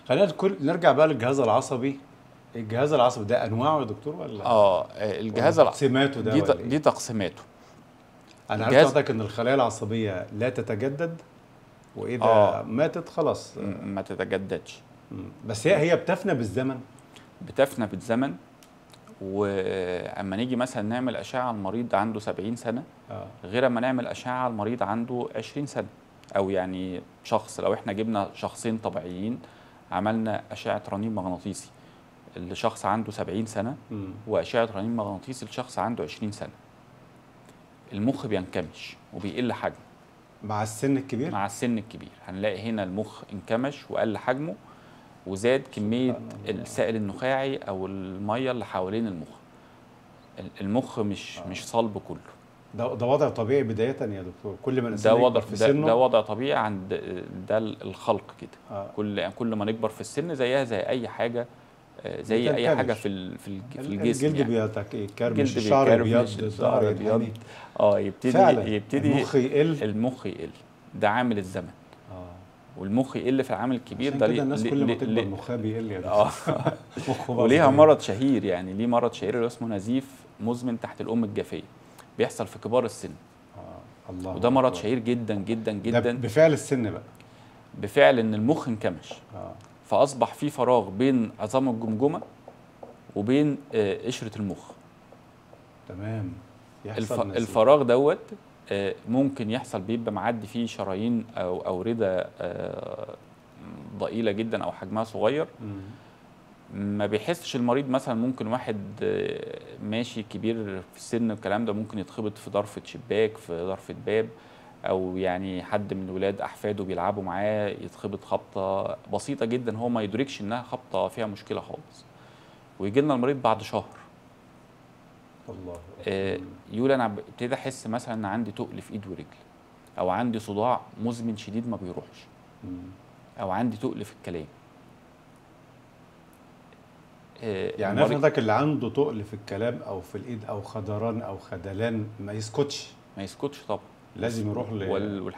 خلينا كل نرجع بقى للجهاز العصبي الجهاز العصبي ده انواعه يا دكتور ولا اه الجهاز ولا الع- تقسيماته ده دي ولا ت- إيه؟ دي تقسيماته انا عارف الجهاز- حضرتك ان الخلايا العصبيه لا تتجدد واذا آه. ماتت خلاص م- ما تتجددش مم. بس هي هي بتفنى بالزمن بتفنى بالزمن واما نيجي مثلا نعمل اشعه على المريض عنده 70 سنه اه غير اما نعمل اشعه على المريض عنده 20 سنه او يعني شخص لو احنا جبنا شخصين طبيعيين عملنا اشعه رنين مغناطيسي لشخص عنده 70 سنه مم. واشعه رنين مغناطيسي لشخص عنده 20 سنه المخ بينكمش وبيقل حجمه مع السن الكبير مع السن الكبير هنلاقي هنا المخ انكمش وقل حجمه وزاد كميه سبحان الله. السائل النخاعي او الميه اللي حوالين المخ ال- المخ مش آه. مش صلب كله ده ده وضع طبيعي بدايه يا دكتور كل ما ده الانسان وضع يكبر في ده, سنه ده وضع طبيعي عند ده الخلق كده آه. كل كل ما نكبر في السن زيها زي اي حاجه آه، زي اي بتنكمش. حاجه في ال- في الج- في ال- الجسم الجلد يعني بيتك يكرمش الجلد الشعر بيكرمش، ابيض الشعر الظهر أبيض. ينحني. اه يبتدي فعلا يبتدي المخ يقل المخ يقل ده عامل الزمن اه والمخ يقل في العامل الكبير عشان ده كده ليه- الناس ليه- كل ما ليه- تكبر ليه- مخها بيقل يا دكتور اه مخه بقى وليها صغير. مرض شهير يعني ليه مرض شهير اللي اسمه نزيف مزمن تحت الام الجافيه بيحصل في كبار السن آه. الله وده مرض أكبر. شهير جدا جدا ده جدا بفعل السن بقى بفعل ان المخ انكمش اه فاصبح في فراغ بين عظام الجمجمه وبين آه، قشره المخ تمام الف... يحصل نزيف. الفراغ دوت آه، ممكن يحصل بيبقى معدي فيه شرايين او اورده آه، ضئيله جدا او حجمها صغير مم. ما بيحسش المريض مثلا ممكن واحد آه، ماشي كبير في السن الكلام ده ممكن يتخبط في ضرفة شباك في ضرفة باب او يعني حد من ولاد احفاده بيلعبوا معاه يتخبط خبطة بسيطة جدا هو ما يدركش انها خبطة فيها مشكلة خالص ويجي لنا المريض بعد شهر الله آه، مم. يقول انا ابتدي احس مثلا ان عندي تقل في ايد ورجل او عندي صداع مزمن شديد ما بيروحش مم. او عندي تقل في الكلام آه، يعني المريض- افرضك اللي عنده تقل في الكلام او في الايد او خدران او خدلان ما يسكتش ما يسكتش طبعا لازم يروح ل... وال-